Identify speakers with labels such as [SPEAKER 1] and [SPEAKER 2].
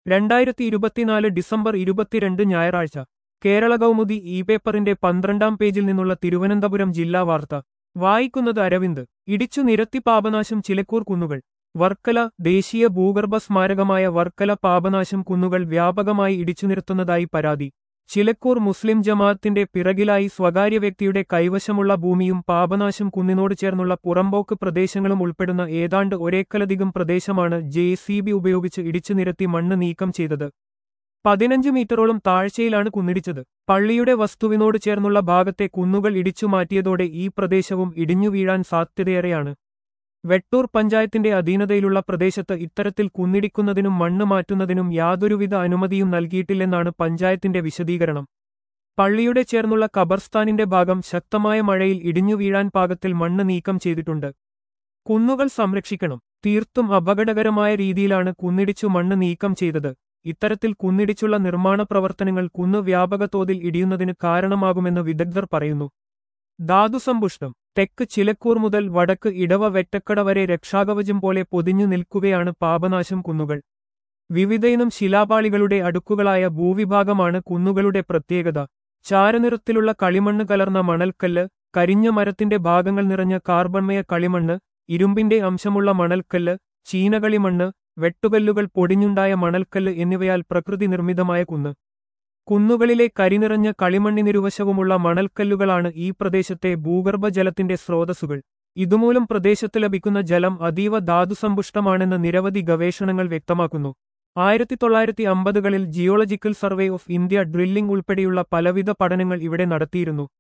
[SPEAKER 1] രണ്ടായിരത്തി ഇരുപത്തിനാല് ഡിസംബർ ഇരുപത്തിരണ്ട് ഞായറാഴ്ച കേരള കൗമുദി ഇ പേപ്പറിന്റെ പന്ത്രണ്ടാം പേജിൽ നിന്നുള്ള തിരുവനന്തപുരം ജില്ലാ വാർത്ത വായിക്കുന്നത് അരവിന്ദ് ഇടിച്ചു നിരത്തി പാപനാശം ചിലക്കൂർ കുന്നുകൾ വർക്കല ദേശീയ ഭൂഗർഭ സ്മാരകമായ വർക്കല പാപനാശം കുന്നുകൾ വ്യാപകമായി ഇടിച്ചു നിരത്തുന്നതായി പരാതി ചിലക്കൂർ മുസ്ലിം ജമാഅത്തിന്റെ പിറകിലായി സ്വകാര്യ വ്യക്തിയുടെ കൈവശമുള്ള ഭൂമിയും പാപനാശം കുന്നിനോട് ചേർന്നുള്ള പുറമ്പോക്ക് പ്രദേശങ്ങളും ഉൾപ്പെടുന്ന ഏതാണ്ട് ഒരേക്കലധികം പ്രദേശമാണ് ജെ ഉപയോഗിച്ച് ഇടിച്ചു നിരത്തി മണ്ണ് നീക്കം ചെയ്തത് പതിനഞ്ച് മീറ്ററോളം താഴ്ചയിലാണ് കുന്നിടിച്ചത് പള്ളിയുടെ വസ്തുവിനോട് ചേർന്നുള്ള ഭാഗത്തെ കുന്നുകൾ ഇടിച്ചു മാറ്റിയതോടെ ഈ പ്രദേശവും ഇടിഞ്ഞു വീഴാൻ സാധ്യതയേറെയാണ് വെട്ടൂർ പഞ്ചായത്തിന്റെ അധീനതയിലുള്ള പ്രദേശത്ത് ഇത്തരത്തിൽ കുന്നിടിക്കുന്നതിനും മണ്ണ് മാറ്റുന്നതിനും യാതൊരുവിധ അനുമതിയും നൽകിയിട്ടില്ലെന്നാണ് പഞ്ചായത്തിന്റെ വിശദീകരണം പള്ളിയുടെ ചേർന്നുള്ള ഖബർസ്ഥാനിന്റെ ഭാഗം ശക്തമായ മഴയിൽ ഇടിഞ്ഞു വീഴാൻ പാകത്തിൽ മണ്ണ് നീക്കം ചെയ്തിട്ടുണ്ട് കുന്നുകൾ സംരക്ഷിക്കണം തീർത്തും അപകടകരമായ രീതിയിലാണ് കുന്നിടിച്ചു മണ്ണ് നീക്കം ചെയ്തത് ഇത്തരത്തിൽ കുന്നിടിച്ചുള്ള നിർമ്മാണ പ്രവർത്തനങ്ങൾ കുന്ന് വ്യാപക തോതിൽ ഇടിയുന്നതിന് കാരണമാകുമെന്ന് വിദഗ്ധർ പറയുന്നു ധാതുസമ്പുഷ്ടം തെക്ക് ചിലക്കൂർ മുതൽ വടക്ക് ഇടവ വെറ്റക്കട വരെ രക്ഷാകവചം പോലെ പൊതിഞ്ഞു നിൽക്കുകയാണ് പാപനാശം കുന്നുകൾ വിവിധയിനം ശിലാപാളികളുടെ അടുക്കുകളായ ഭൂവിഭാഗമാണ് കുന്നുകളുടെ പ്രത്യേകത ചാരനിറത്തിലുള്ള കളിമണ്ണ് കലർന്ന മണൽക്കല്ല് കരിഞ്ഞ മരത്തിന്റെ ഭാഗങ്ങൾ നിറഞ്ഞ കാർബൺമയ കളിമണ്ണ് ഇരുമ്പിന്റെ അംശമുള്ള മണൽക്കല്ല് ചീനകളിമണ്ണ് വെട്ടുകല്ലുകൾ പൊടിഞ്ഞുണ്ടായ മണൽക്കല്ല് എന്നിവയാൽ പ്രകൃതി നിർമ്മിതമായ കുന്ന് കുന്നുകളിലെ കരിനിറഞ്ഞ കളിമണ്ണിനിരുവശവുമുള്ള മണൽക്കല്ലുകളാണ് ഈ പ്രദേശത്തെ ഭൂഗർഭജലത്തിന്റെ സ്രോതസ്സുകൾ ഇതുമൂലം പ്രദേശത്ത് ലഭിക്കുന്ന ജലം അതീവ ധാതുസമ്പുഷ്ടമാണെന്ന് നിരവധി ഗവേഷണങ്ങൾ വ്യക്തമാക്കുന്നു ആയിരത്തി തൊള്ളായിരത്തി അമ്പതുകളിൽ geological survey of India drilling ഉൾപ്പെടെയുള്ള പലവിധ പഠനങ്ങൾ ഇവിടെ നടത്തിയിരുന്നു